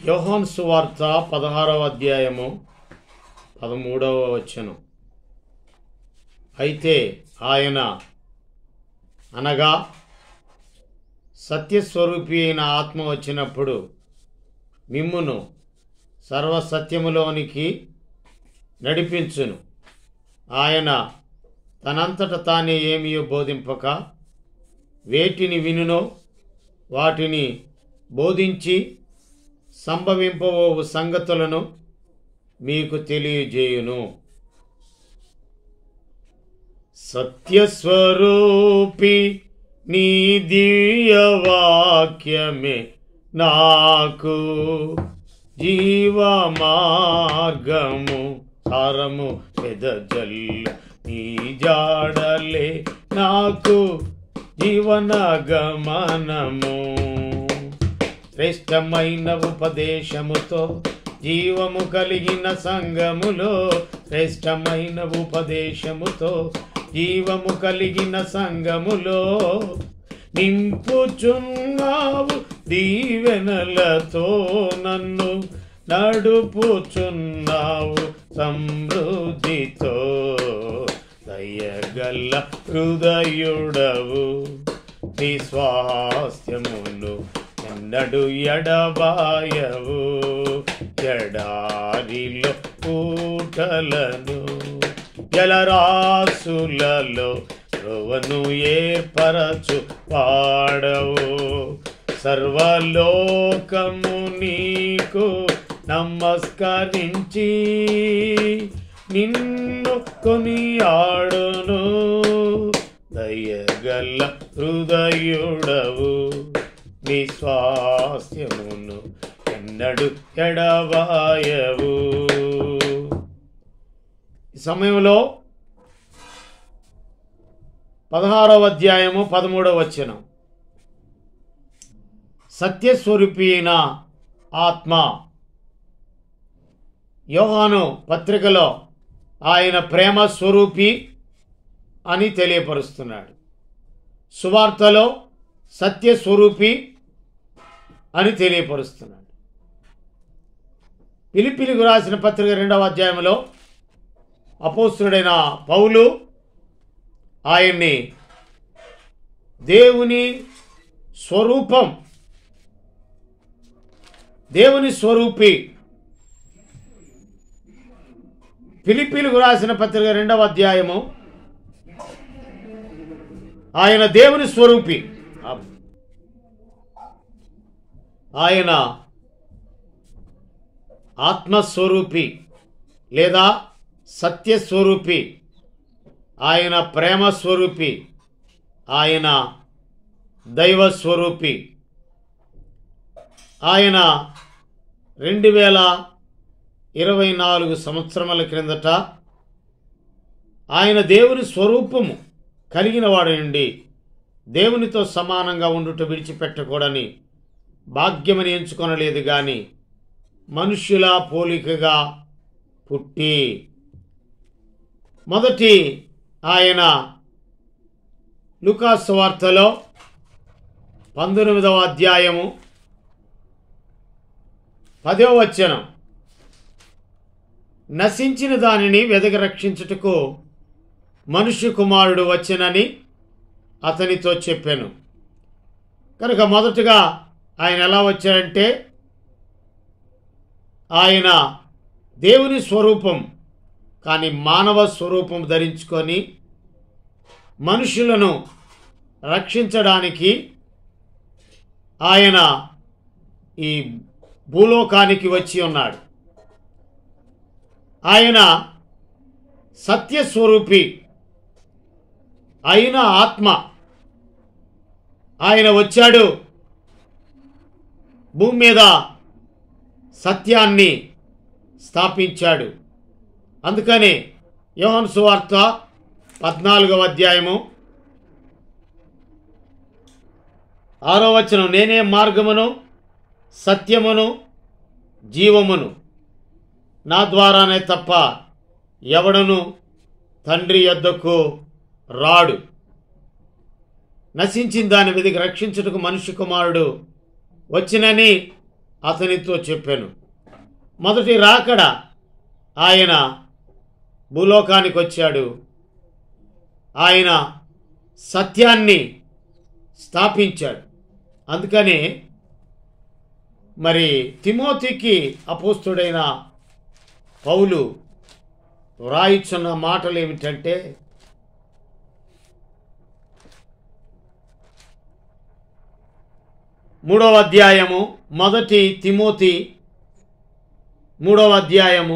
యోహాన్ సువార్త పదహారవ అధ్యాయము పదమూడవ వచనం అయితే ఆయన అనగా సత్యస్వరూపి అయిన ఆత్మ వచ్చినప్పుడు మిమ్మును సర్వసత్యములోనికి నడిపించును ఆయన తనంతట తానే ఏమీ బోధింపక వేటిని వినునో వాటిని బోధించి సంభవింపబోవు సంగతులను మీకు తెలియజేయును సత్యస్వరూపి నీ దివ్యవాక్యమే నాకు జీవ మార్గము సారము పెదజల్లు నీ జాడలే నాకు జీవన గమనము శ్రేష్టమైన ఉపదేశముతో జీవము కలిగిన సంగములో శ్రేష్టమైన ఉపదేశముతో జీవము కలిగిన సంగములో నింపుచున్నావు దీవెనలతో నన్ను నడుపుచున్నావు సమృద్ధితో దయగల్ల హృదయుడవు నీ స్వాస్థ్యమును ఎన్నడు ఎడబాయవు ఎడారిలో పూటలను జలరాసులలో ధ్రువను ఏర్పరచు పాడవు సర్వలోకము నీకు నమస్కరించి నిన్ను కొనియాడును దయగల్ల హృదయుడవు నీ స్వాస్థ్యమును ఎన్నడు ఎడవాయవు ఈ సమయంలో పదహారవ అధ్యాయము పదమూడవ వచనం సత్యస్వరూపి అయిన ఆత్మ యోహాను పత్రికలో ఆయన ప్రేమ స్వరూపి అని తెలియపరుస్తున్నాడు సువార్తలో సత్యస్వరూపి అని తెలియపరుస్తున్నాడు పిలిపిలికి రాసిన పత్రిక రెండవ అధ్యాయంలో అపోస్తుడైన పౌలు ఆయన్ని దేవుని స్వరూపం దేవుని స్వరూపి ఫిలిపీలకు రాసిన పత్రిక రెండవ అధ్యాయము ఆయన దేవుని స్వరూపి ఆయన ఆత్మస్వరూపి లేదా సత్యస్వరూపి ఆయన ప్రేమ స్వరూపి ఆయన దైవ స్వరూపి ఆయన రెండు వేల ఇరవై నాలుగు సంవత్సరముల క్రిందట ఆయన దేవుని స్వరూపము కలిగిన వాడు నుండి దేవునితో సమానంగా ఉండుట విడిచిపెట్టకూడని భాగ్యమని ఎంచుకొనలేదు కానీ మనుష్యుల పోలికగా పుట్టి మొదటి ఆయన లుకాసు వార్తలో పంతొమ్మిదవ అధ్యాయము పదవ వచనం నశించిన దానిని వెదక రక్షించుటకు మనుష్య కుమారుడు వచ్చనని అతనితో చెప్పాను కనుక మొదటగా ఆయన ఎలా వచ్చాడంటే ఆయన దేవుని స్వరూపం కానీ మానవ స్వరూపం ధరించుకొని మనుషులను రక్షించడానికి ఆయన ఈ భూలోకానికి వచ్చి ఉన్నాడు ఆయన సత్యస్వరూపి అయిన ఆత్మ ఆయన వచ్చాడు భూమి మీద సత్యాన్ని స్థాపించాడు అందుకనే యోహన్ సువార్త పద్నాలుగవ అధ్యాయము ఆరో వచనం నేనే మార్గమును సత్యమును జీవమును నా ద్వారానే తప్ప ఎవడను తండ్రి యొద్దకు రాడు నశించిన దాని మీదకి రక్షించుటకు మనుష్య కుమారుడు వచ్చినని అతనితో చెప్పాను మొదటి రాకడ ఆయన భూలోకానికి వచ్చాడు ఆయన సత్యాన్ని స్థాపించాడు అందుకని మరి తిమోతికి అపోస్తుడైన పౌలు వ్రాయిచున్న మాటలు ఏమిటంటే మూడవ అధ్యాయము మొదటి తిమోతి మూడవ అధ్యాయము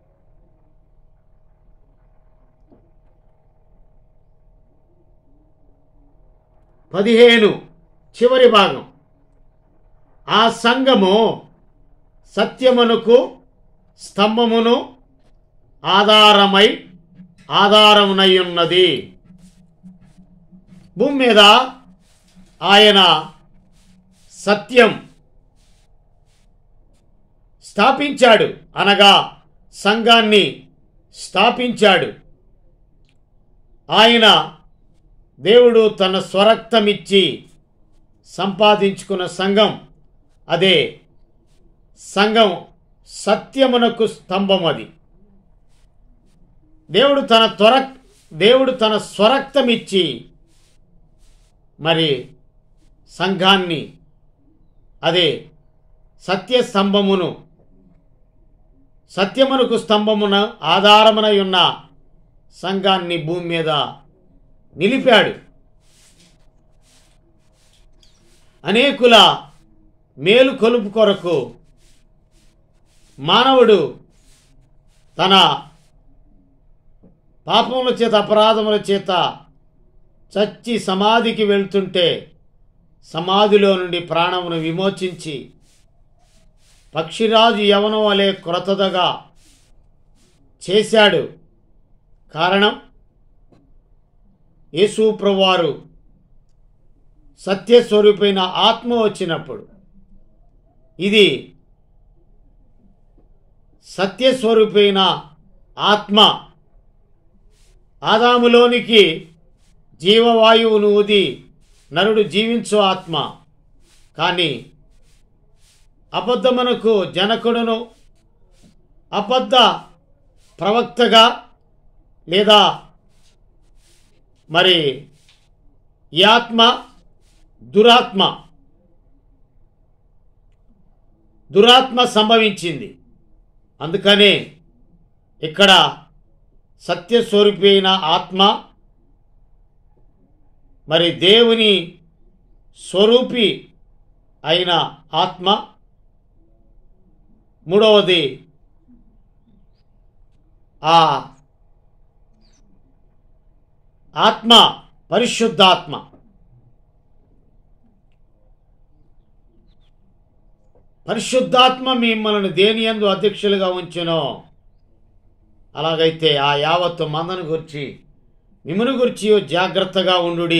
పదిహేను చివరి భాగం ఆ సంఘము సత్యమునకు స్తంభమును ఆధారమై ఆధారమునై ఉన్నది భూమి మీద ఆయన సత్యం స్థాపించాడు అనగా సంఘాన్ని స్థాపించాడు ఆయన దేవుడు తన స్వరక్తమిచ్చి సంపాదించుకున్న సంఘం అదే సంఘం సత్యమునకు స్తంభం అది దేవుడు తన త్వర దేవుడు తన స్వరక్తమిచ్చి మరి సంఘాన్ని అదే సత్య స్తంభమును సత్యమునకు స్తంభమున ఆధారమునై ఉన్న సంఘాన్ని భూమి మీద నిలిపాడు అనేకుల మేలు కొలుపు కొరకు మానవుడు తన పాపముల చేత అపరాధముల చేత చచ్చి సమాధికి వెళ్తుంటే సమాధిలో నుండి ప్రాణమును విమోచించి పక్షిరాజు యవనం వలె క్రొత్తదగా చేశాడు కారణం యేసు ప్రభువారు సత్యస్వరూపైన ఆత్మ వచ్చినప్పుడు ఇది సత్యస్వరూపైన ఆత్మ ఆదాములోనికి జీవవాయువును ఊది నరుడు జీవించు ఆత్మ కానీ అబద్ధమునకు జనకుడును అబద్ధ ప్రవక్తగా లేదా మరి ఈ ఆత్మ దురాత్మ దురాత్మ సంభవించింది అందుకనే ఇక్కడ సత్యస్వరూపి అయిన ఆత్మ మరి దేవుని స్వరూపి అయిన ఆత్మ మూడవది ఆ ఆత్మ పరిశుద్ధాత్మ పరిశుద్ధాత్మ మిమ్మల్ని దేని యందు అధ్యక్షులుగా ఉంచెనో అలాగైతే ఆ యావత్తు మందను గురించి మిమ్మను గురించి జాగ్రత్తగా ఉండుడి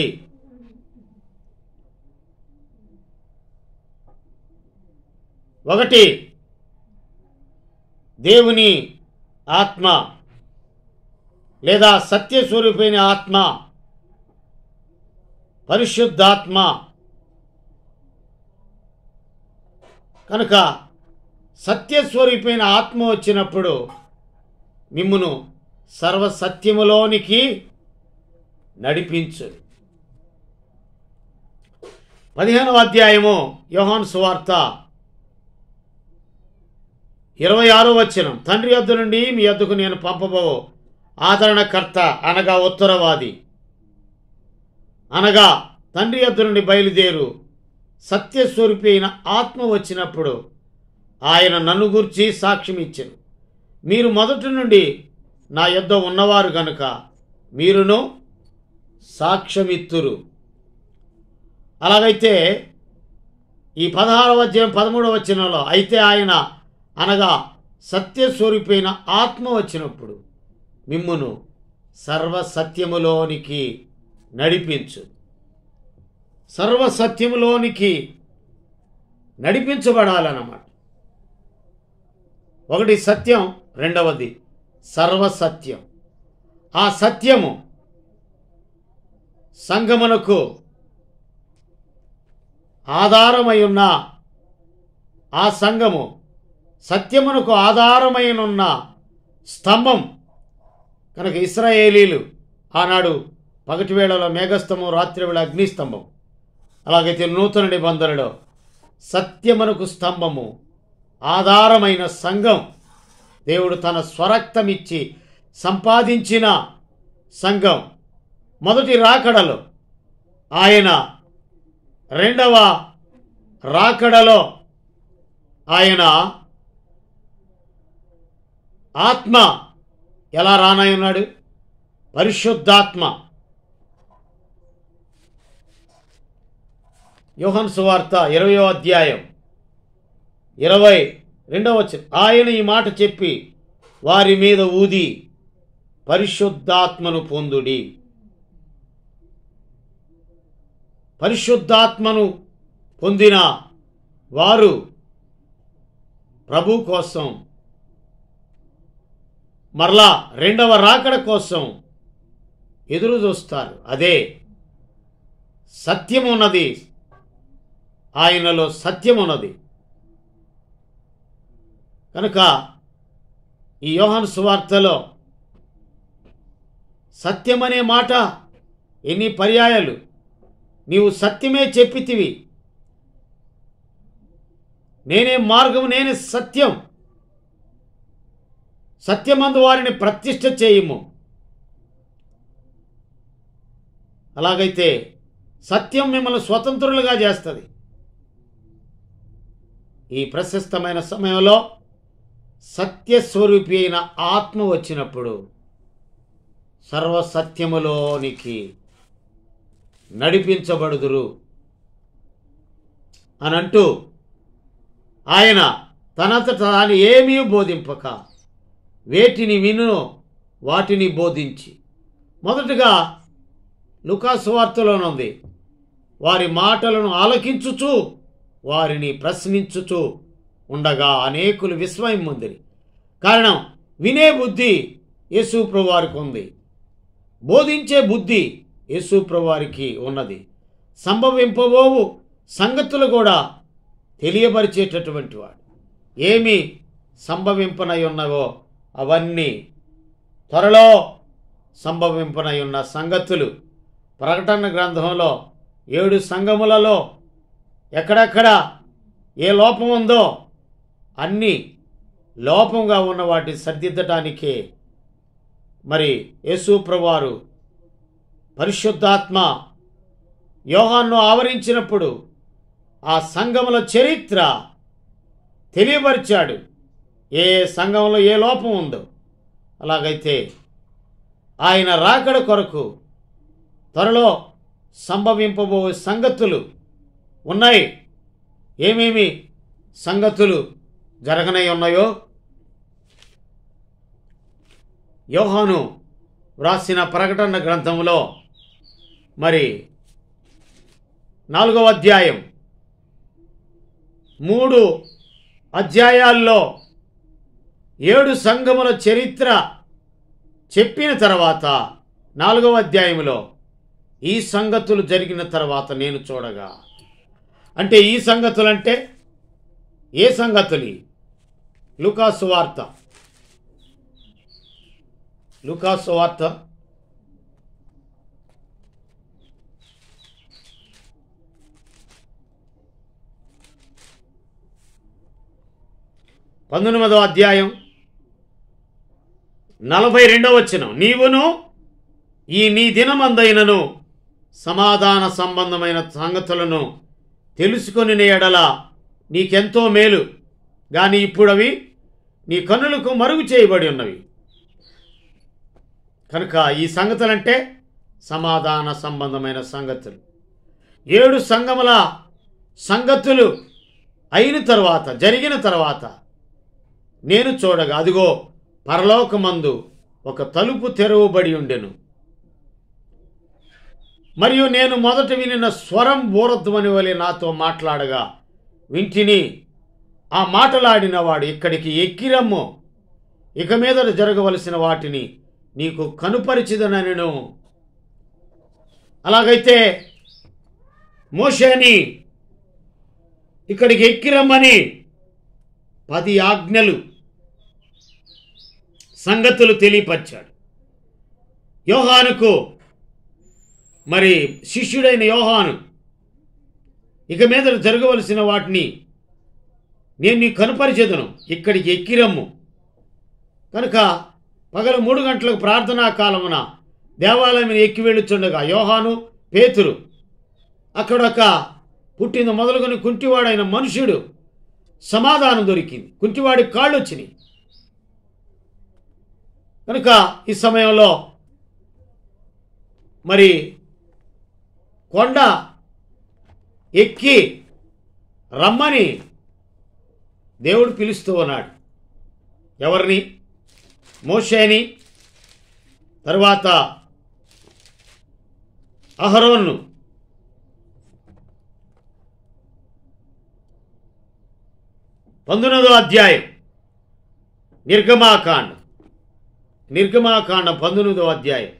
ఒకటి దేవుని ఆత్మ లేదా సత్యస్వరూపైన ఆత్మ పరిశుద్ధాత్మ కనుక సత్యస్వరూపైన ఆత్మ వచ్చినప్పుడు మిమ్మును సర్వసత్యములోనికి నడిపించు పదిహేనవ అధ్యాయము యోహాన్ సువార్త ఇరవై ఆరో వచనం తండ్రి యొద్ద నుండి మీ యొద్దకు నేను పంపబో ఆదరణకర్త అనగా ఉత్తరవాది అనగా తండ్రి యొద్ద నుండి బయలుదేరు సత్యస్వరూపి అయిన ఆత్మ వచ్చినప్పుడు ఆయన నన్ను గురించి సాక్ష్యం ఇచ్చాను మీరు మొదటి నుండి నా యొద్ద ఉన్నవారు గనుక మీరును సాక్ష్యమిత్తురు అలాగైతే ఈ పదహారవ అధ్యాయం పదమూడవ వచనంలో అయితే ఆయన అనగా సత్యస్వరూపైన ఆత్మ వచ్చినప్పుడు మిమ్మును సర్వసత్యములోనికి నడిపించు సర్వసత్యములోనికి నడిపించబడాలన్నమాట ఒకటి సత్యం రెండవది సర్వసత్యం ఆ సత్యము సంగమునకు ఆధారమై ఉన్న ఆ సంఘము సత్యమునకు ఆధారమైనున్న స్తంభం కనుక ఇస్రాయేలీలు ఆనాడు పగటి వేళలో మేఘస్తంభం రాత్రి వేళ అగ్నిస్తంభం అలాగైతే నూతన నిబంధనలో సత్యమునకు స్తంభము ఆధారమైన సంఘం దేవుడు తన స్వరక్తమిచ్చి సంపాదించిన సంఘం మొదటి రాకడలో ఆయన రెండవ రాకడలో ఆయన ఆత్మ ఎలా రానై ఉన్నాడు పరిశుద్ధాత్మ యోహన్ సువార్త ఇరవయో అధ్యాయం ఇరవై రెండవ వచనం ఆయన ఈ మాట చెప్పి వారి మీద ఊది పరిశుద్ధాత్మను పొందుడి పరిశుద్ధాత్మను పొందిన వారు ప్రభు కోసం మరలా రెండవ రాకడ కోసం ఎదురు చూస్తారు అదే సత్యం ఉన్నది ఆయనలో సత్యం ఉన్నది కనుక ఈ యోహాను సువార్తలో సత్యమనే మాట ఎన్ని పర్యాయాలు నీవు సత్యమే చెప్పితివి నేనే మార్గం నేనే సత్యం సత్యమందు వారిని ప్రతిష్ఠ చేయము అలాగైతే సత్యం మిమ్మల్ని స్వతంత్రులుగా చేస్తుంది ఈ ప్రశస్తమైన సమయంలో సత్యస్వరూపి అయిన ఆత్మ వచ్చినప్పుడు సర్వసత్యములోనికి నడిపించబడుదురు అని అంటూ ఆయన తనంతట తాను ఏమీ బోధింపక వేటిని విను వాటిని బోధించి మొదటగా లుకాసు వార్తలోనుంది వారి మాటలను ఆలకించుచు వారిని ప్రశ్నించుచు ఉండగా అనేకులు విస్మయం పొందిరి కారణం వినే బుద్ధి యేసు ప్రభువారికి ఉంది బోధించే బుద్ధి యేసు ప్రభువారికి ఉన్నది సంభవింపబోవు సంగతులు కూడా తెలియపరిచేటటువంటి వాడు ఏమి సంభవింపనై ఉన్నవో అవన్నీ త్వరలో సంభవింపనై ఉన్న సంగతులు ప్రకటన గ్రంథంలో ఏడు సంఘములలో ఎక్కడెక్కడ ఏ లోపం ఉందో అన్నీ లోపంగా ఉన్న వాటిని సరిదిద్దటానికే మరి యేసు ప్రభువారు పరిశుద్ధాత్మ యోహాన్ను ఆవరించినప్పుడు ఆ సంఘముల చరిత్ర తెలియపరిచాడు ఏ సంఘంలో ఏ లోపం ఉందో అలాగైతే ఆయన రాకడ కొరకు త్వరలో సంభవింపబో సంగతులు ఉన్నాయి ఏమేమి సంగతులు జరగనై ఉన్నాయో యోహాను వ్రాసిన ప్రకటన గ్రంథంలో మరి నాలుగవ అధ్యాయం మూడు అధ్యాయాల్లో ఏడు సంఘముల చరిత్ర చెప్పిన తర్వాత నాలుగవ అధ్యాయంలో ఈ సంగతులు జరిగిన తర్వాత నేను చూడగా అంటే ఈ సంగతులు అంటే ఏ సంగతులు లుకాసు వార్త లుకాసు వార్త పంతొమ్మిదవ అధ్యాయం నలభై రెండవ వచనం నీవును ఈ నీ దినమందైనను సమాధాన సంబంధమైన సంగతులను తెలుసుకొని ఎడల నీకెంతో మేలు కానీ ఇప్పుడు అవి నీ కన్నులకు మరుగు చేయబడి ఉన్నవి కనుక ఈ సంగతులంటే సమాధాన సంబంధమైన సంగతులు ఏడు సంగముల సంగతులు అయిన తర్వాత జరిగిన తర్వాత నేను చూడగా అదిగో పరలోకమందు ఒక తలుపు తెరవబడి ఉండెను మరియు నేను మొదట వినిన స్వరం బూరధ్వని వలె నాతో మాట్లాడగా వింటిని ఆ మాటలాడిన వాడు ఇక్కడికి ఎక్కిరమ్ము ఇక మీద జరగవలసిన వాటిని నీకు కనుపరిచిదనను అలాగైతే మోషేని ఇక్కడికి ఎక్కిరమ్మని పది ఆజ్ఞలు సంగతులు తెలియపరిచాడు యోహానుకు మరి శిష్యుడైన యోహాను ఇక మీద జరగవలసిన వాటిని నేను నీకు కనుపరిచేదను ఇక్కడికి ఎక్కిరమ్ము కనుక పగలు మూడు గంటలకు ప్రార్థనా కాలమున దేవాలయం ఎక్కి వెళ్ళుచుండగా యోహాను పేతురు అక్కడొక పుట్టిన మొదలుకొని కుంటివాడైన మనుషుడు సమాధానం దొరికింది కుంటివాడి కాళ్ళు వచ్చినాయి కనుక ఈ సమయంలో మరి కొండ ఎక్కి రమ్మని దేవుడు పిలుస్తూ ఉన్నాడు ఎవరిని మోషేని తరువాత అహరోన్ను పంతొమ్మిదో అధ్యాయం నిర్గమాకాండం నిర్గమాకాండం పంతొమ్మిదో అధ్యాయం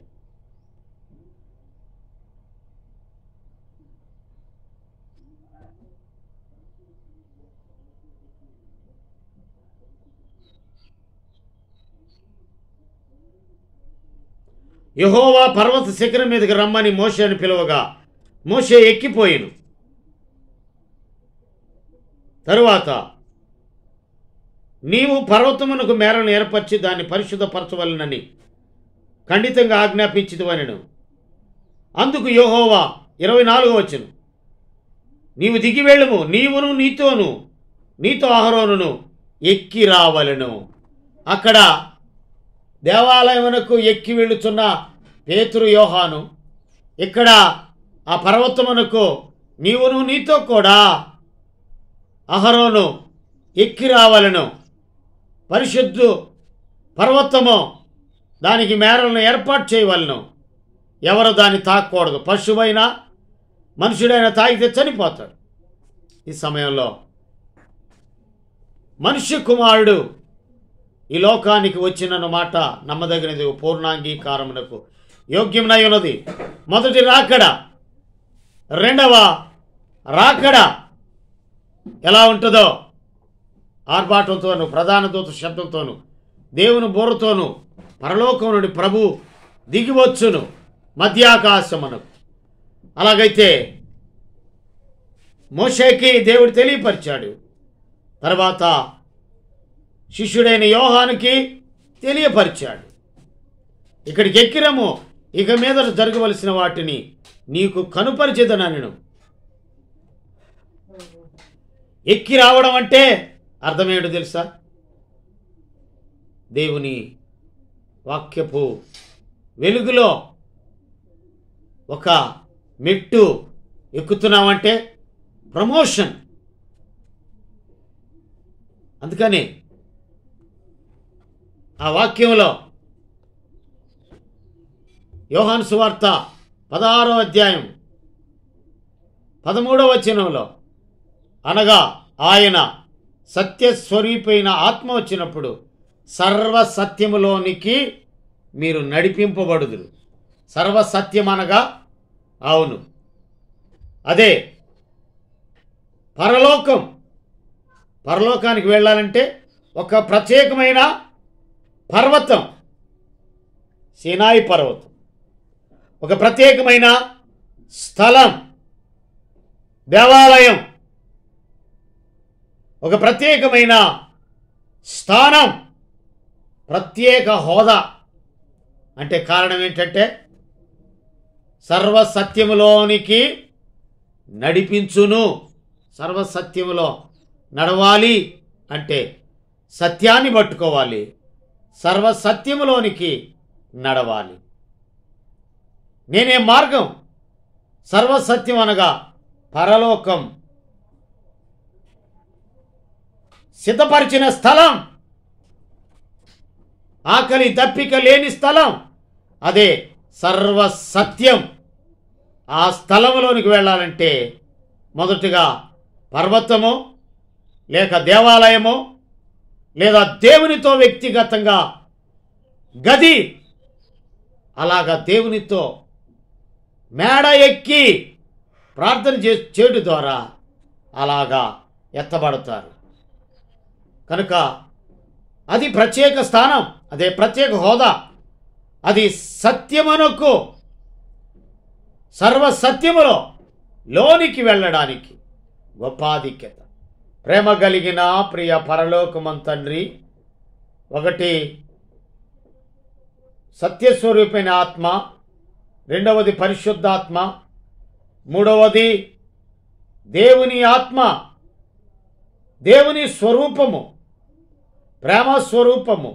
యహోవా పర్వత శిఖరం మీదకి రమ్మని మోషేని పిలువగా మోషే ఎక్కిపోయిను తరువాత నీవు పర్వతమునకు మేరను ఏర్పరిచి దాన్ని పరిశుద్ధపరచవలనని ఖండితంగా ఆజ్ఞాపించిదివనెను అందుకు యోహోవా ఇరవై నాలుగు వచ్చును నీవు దిగి వెళ్ళుము నీవును నీతోను నీతో ఆహరోనును ఎక్కి రావలను అక్కడ దేవాలయమునకు ఎక్కి వెళ్ళుచున్న పేతురు యోహాను ఇక్కడ ఆ పర్వతమునకు నీవును నీతో కూడా అహరోను ఎక్కి రావలను పరిశుద్ధు పర్వతము దానికి మేరలను ఏర్పాటు చేయవలను ఎవరు దాన్ని తాకూడదు పశువైనా మనుషుడైనా తాగితే చనిపోతాడు ఈ సమయంలో మనుష్య కుమారుడు ఈ లోకానికి వచ్చిన మాట నమ్మదగినది పూర్ణాంగీకారమునకు యోగ్యమునై ఉన్నది మొదటి రాకడ రెండవ రాకడ ఎలా ఉంటుందో ఆర్భాటంతోను ప్రధాన దూత శబ్దంతోను దేవుని బోరతోను పరలోకం నుండి ప్రభు దిగివచ్చును మధ్యాకాశమునకు అలాగైతే మోషేకి దేవుడు తెలియపరిచాడు తర్వాత శిష్యుడైన యోహానికి తెలియపరిచాడు ఇక్కడికి ఎక్కిరము ఇక మీద జరగవలసిన వాటిని నీకు కనుపరిచేదనను ఎక్కి రావడం అంటే అర్థమేమిటో తెలుసా దేవుని వాక్యపు వెలుగులో ఒక మెట్టు ఎక్కుతున్నామంటే ప్రమోషన్ అందుకని ఆ వాక్యంలో యోహాను సువార్త పదహారో అధ్యాయం పదమూడవ వచనంలో అనగా ఆయన సత్యస్వరూపైన ఆత్మ వచ్చినప్పుడు సర్వ సత్యములోనికి మీరు నడిపింపబడుదురు సర్వ సత్యం అనగా అవును అదే పరలోకం పరలోకానికి వెళ్ళాలంటే ఒక ప్రత్యేకమైన పర్వతం సినాయి పర్వతం ఒక ప్రత్యేకమైన స్థలం దేవాలయం ఒక ప్రత్యేకమైన స్థానం ప్రత్యేక హోదా అంటే కారణం ఏంటంటే సర్వసత్యములోనికి నడిపించును సర్వసత్యములో నడవాలి అంటే సత్యాన్ని పట్టుకోవాలి సర్వసత్యములోనికి నడవాలి నేనే మార్గం సర్వసత్యం అనగా పరలోకం సిద్ధపరిచిన స్థలం ఆకలి దప్పిక లేని స్థలం అదే సర్వసత్యం ఆ స్థలంలోనికి వెళ్ళాలంటే మొదటగా పర్వతము లేక దేవాలయము లేదా దేవునితో వ్యక్తిగతంగా గది అలాగా దేవునితో మేడ ఎక్కి ప్రార్థన చే చేయడం ద్వారా అలాగా ఎత్తబడతారు కనుక అది ప్రత్యేక స్థానం అదే ప్రత్యేక హోదా అది సత్యమనకు సర్వ సత్యములో లోనికి వెళ్ళడానికి గొప్ప ఆధిక్యత ప్రేమ కలిగిన ప్రియ పరలోకమం తండ్రి ఒకటి సత్యస్వరూపైన ఆత్మ రెండవది పరిశుద్ధాత్మ మూడవది దేవుని ఆత్మ దేవుని స్వరూపము ప్రేమ స్వరూపము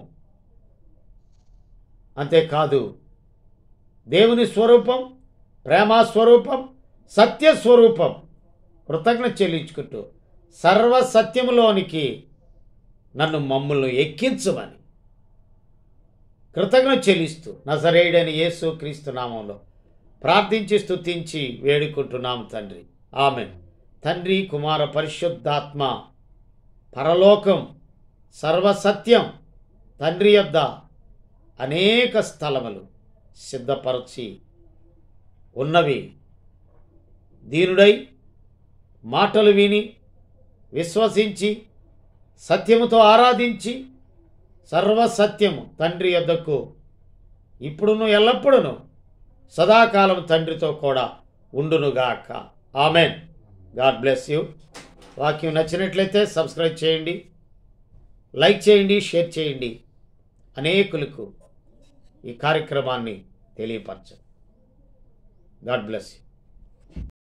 అంతేకాదు దేవుని స్వరూపం ప్రేమ స్వరూపం సత్య స్వరూపం కృతజ్ఞత చెల్లించుకుంటూ సర్వ సత్యములోనికి నన్ను మమ్మల్ని ఎక్కించమని కృతజ్ఞత చెల్లిస్తూ నజరేయుడని యేసు క్రీస్తు నామంలో ప్రార్థించి స్తుతించి వేడుకుంటున్నాము తండ్రి ఆమె తండ్రి కుమార పరిశుద్ధాత్మ పరలోకం సర్వసత్యం తండ్రి యొద్ద అనేక స్థలములు సిద్ధపరచి ఉన్నవి దీనుడై మాటలు విని విశ్వసించి సత్యముతో ఆరాధించి సర్వసత్యము తండ్రి యొద్దకు ఇప్పుడును ఎల్లప్పుడూను సదాకాలం తండ్రితో కూడా ఉండునుగాక ఆమెన్ గాడ్ బ్లెస్ యూ వాక్యం నచ్చినట్లయితే సబ్స్క్రైబ్ చేయండి లైక్ చేయండి షేర్ చేయండి అనేకులకు ఈ కార్యక్రమాన్ని తెలియపరచండి గాడ్ బ్లెస్ యూ